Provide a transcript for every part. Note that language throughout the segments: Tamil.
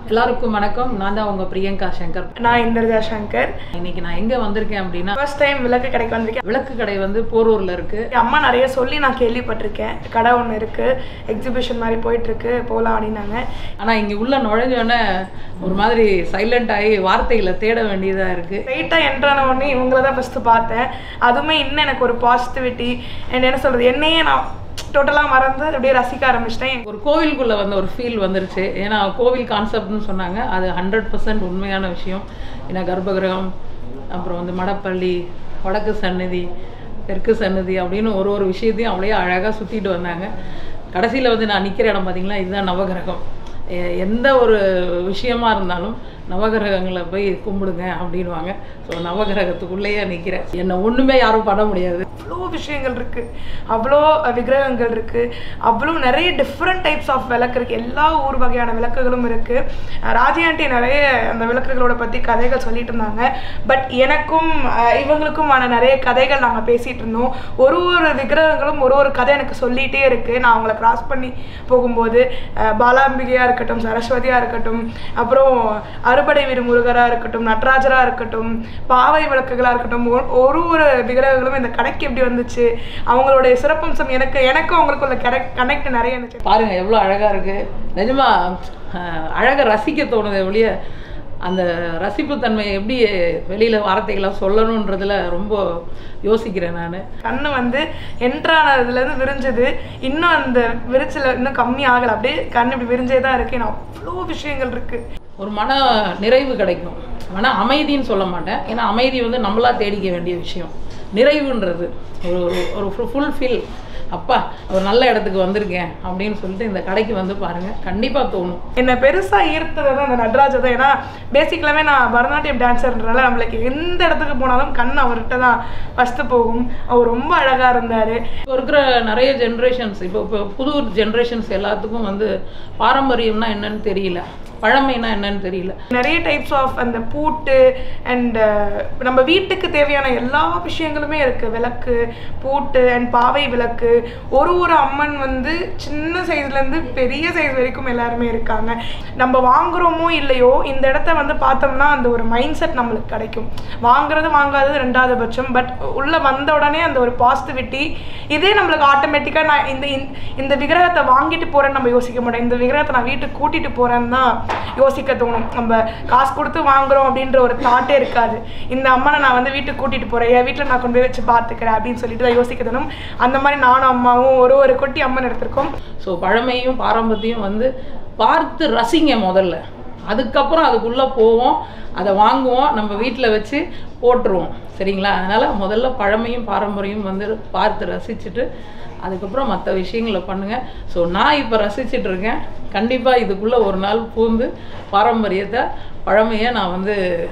எல்லாருக்கும் வணக்கம் நான் தான் உங்க பிரியங்கா சங்கர் நான் இந்திரஜா சங்கர் இன்னைக்கு நான் எங்க வந்திருக்கேன் அப்படின்னா ஃபர்ஸ்ட் டைம் விளக்கு கடைக்கு வந்திருக்கேன் விளக்கு கடை வந்து போரூர்ல இருக்கு என் அம்மா நிறைய சொல்லி நான் கேள்விப்பட்டிருக்கேன் கடை ஒன்று இருக்கு எக்ஸிபிஷன் மாதிரி போயிட்டு இருக்கு போகலாம் அப்படின்னாங்க ஆனா இங்க உள்ள நுழைஞ்சோடனே ஒரு மாதிரி சைலண்ட் ஆகி வார்த்தைகளை தேட வேண்டியதா இருக்கு ஸ்ட்ரைட்டாக என்ட்ரான உடனே இவங்கள தான் ஃபஸ்ட்டு பார்த்தேன் அதுவுமே இன்னும் எனக்கு ஒரு பாசிட்டிவிட்டி அண்ட் என்ன சொல்கிறது என்னையே நான் டோட்டலாக மறந்து அப்படியே ரசிக்க ஆரம்பிச்சிட்டேன் ஒரு கோவிலுக்குள்ள வந்த ஒரு ஃபீல் வந்துருச்சு ஏன்னா கோவில் கான்செப்ட்னு சொன்னாங்க அது ஹண்ட்ரட் பர்சன்ட் உண்மையான விஷயம் ஏன்னா கர்ப்பகிரகம் அப்புறம் வந்து மடப்பள்ளி வடக்கு சன்னதி தெற்கு சன்னதி அப்படின்னு ஒரு ஒரு விஷயத்தையும் அப்படியே அழகாக சுற்றிட்டு வந்தாங்க கடைசியில் வந்து நான் நிற்கிற இடம் பார்த்தீங்கன்னா இதுதான் நவகிரகம் எ- எந்த ஒரு விஷயமா இருந்தாலும் நவகிரகங்களை போய் கும்பிடுங்க அப்படின்வாங்க ஸோ நவகிரகத்துக்குள்ளேயே நிற்கிறேன் என்னை ஒன்றுமே யாரும் பண்ண முடியாது அவ்வளோ விஷயங்கள் இருக்கு அவ்வளோ விக்கிரகங்கள் இருக்கு அவ்வளோ நிறைய டிஃப்ரெண்ட் டைப்ஸ் ஆஃப் விளக்கு இருக்கு எல்லா ஊர் வகையான விளக்குகளும் இருக்கு அஹ் ராஜி ஆண்டி நிறைய அந்த விளக்குகளோட பத்தி கதைகள் சொல்லிட்டு இருந்தாங்க பட் எனக்கும் அஹ், இவங்களுக்குமான நிறைய கதைகள் நாங்கள் பேசிட்டு இருந்தோம் ஒரு ஒரு விக்கிரகங்களும் ஒரு ஒரு கதை எனக்கு சொல்லிட்டே இருக்கு நான் அவங்கள கிராஸ் பண்ணி போகும்போது அஹ், பாலாம்பிகையா இருக்கட்டும் சரஸ்வதியா இருக்கட்டும் அப்புறம் அறுபடை வீடு முருகரா இருக்கட்டும் நடராஜரா இருக்கட்டும் பாவை விளக்குகளா இருக்கட்டும் ஒ- ஒரு ஒரு விக்கிரகங்களும் இந்த கடைக்கு எப்படி வந்துச்சு அவங்களுடைய சிறப்பம்சம் எனக்கு எனக்கும் அவங்களுக்குள்ள கனெக்ட் கனெக்ட் நிறைய இருந்துச்சு பாருங்க எவ்வளோ அழகா இருக்கு நிஜமா அஹ், அழகை ரசிக்க தோணுது ஒழிய அந்த ரசிப்புத்தன்மையை எப்படி வெளியில வார்த்தைகளை சொல்லணுன்றதுல ரொம்ப யோசிக்கிறேன் நான் கண்ணு வந்து என்ட்ரானதுலேருந்து விரிஞ்சது இன்னும் அந்த விரிச்சல இன்னும் கம்மி ஆகலை அப்படியே கண் இப்படி விரிஞ்சே தான் இருக்கு இன்னும் அவ்வளோ விஷயங்கள் இருக்கு ஒரு மன நிறைவு கிடைக்கும் மன அமைதின்னு சொல்ல மாட்டேன் ஏன்னா அமைதி வந்து நம்மளா தேடிக்க வேண்டிய விஷயம் நிறைவுன்றது ஒரு ஒரு ஃபுல் ஃபீல் அப்பா ஒரு நல்ல இடத்துக்கு வந்திருக்கேன் அப்படின்னு சொல்லிட்டு இந்த கடைக்கு வந்து பாருங்க கண்டிப்பா தோணும் என்னை பெருசாக ஈர்த்தது தான் அந்த நடராஜர் தான் ஏன்னா பேசிக்கலாமே நான் பரதநாட்டியம் டான்ஸர்ன்றனால நம்மளுக்கு எந்த இடத்துக்கு போனாலும் கண் அவர்கிட்ட தான் ஃபஸ்ட்டு போகும் அவர் ரொம்ப அழகாக இருந்தார் இப்போ இருக்கிற நிறைய ஜென்ரேஷன்ஸ் இப்போ இப்போ புது ஜென்ரேஷன்ஸ் எல்லாத்துக்கும் வந்து பாரம்பரியம்னா என்னன்னு தெரியல பழமைனா என்னன்னு தெரியல நிறைய டைப்ஸ் ஆஃப் அந்த பூட்டு அண்ட் நம்ம வீட்டுக்கு தேவையான எல்லா விஷயங்களுமே இருக்குது விளக்கு பூட்டு அண்ட் பாவை விளக்கு ஒரு ஒரு அம்மன் வந்து சின்ன சைஸ்லேருந்து பெரிய சைஸ் வரைக்கும் எல்லாருமே இருக்காங்க நம்ம வாங்குறோமோ இல்லையோ இந்த இடத்த வந்து பார்த்தோம்னா அந்த ஒரு மைண்ட் செட் நம்மளுக்கு கிடைக்கும் வாங்குறது வாங்காதது ரெண்டாவது பட்சம் பட் உள்ளே வந்த உடனே அந்த ஒரு பாசிட்டிவிட்டி இதே நம்மளுக்கு ஆட்டோமேட்டிக்காக நான் இந்த இந்த- இந்த விக்கிரகத்தை வாங்கிட்டு போகிறேன்னு நம்ம யோசிக்க மாட்டோம் இந்த விக்கிரகத்தை நான் வீட்டுக்கு கூட்டிகிட்டு போகிறேன்னு தான் யோசிக்க தோணும் நம்ம காசு கொடுத்து வாங்குறோம் அப்படின்ற ஒரு தாட்டே இருக்காது இந்த அம்மனை நான் வந்து வீட்டுக்கு கூட்டிகிட்டு போகிறேன் என் வீட்டில் நான் கொண்டு போய் வச்சு பார்த்துக்கிறேன் அப்படின்னு சொல்லிட்டு தான் யோசிக்க தோணும் அந்த மாதிரி நானும் அம்மாவும் ஒரு ஒரு குட்டி அம்மன் எடுத்திருக்கோம் ஸோ பழமையும் பாரம்பரியத்தையும் வந்து பார்த்து ரசிங்க முதல்ல அதுக்கப்புறம் அதுக்குள்ளே போவோம் அதை வாங்குவோம் நம்ம வீட்டில் வச்சு போட்டுருவோம் சரிங்களா அதனால் முதல்ல பழமையும் பாரம்பரியம் வந்து பார்த்து ரசிச்சுட்டு அதுக்கப்புறம் மற்ற விஷயங்களை பண்ணுங்கள் ஸோ நான் இப்போ ரசிச்சிட்டு இருக்கேன் கண்டிப்பாக இதுக்குள்ளே ஒரு நாள் பூந்து பாரம்பரியத்தை பழமையை நான் வந்து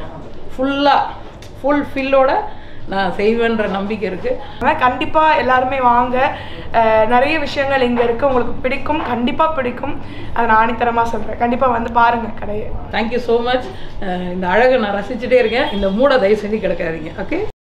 ஃபுல்லாக ஃபுல் ஃபில்லோட நான் செய்வேன்ற நம்பிக்கை இருக்குது ஆனால் கண்டிப்பாக எல்லாருமே வாங்க அஹ் நிறைய விஷயங்கள் இங்கே இருக்குது உங்களுக்கு பிடிக்கும் கண்டிப்பாக பிடிக்கும் அதை நான் ஆணித்தரமாக சொல்கிறேன் கண்டிப்பாக வந்து பாருங்கள் கடையை தேங்க்யூ ஸோ மச் இந்த அழகை நான் ரசிச்சுட்டே இருக்கேன் இந்த மூடை தயவு செஞ்சு கிடக்காதீங்க ஓகே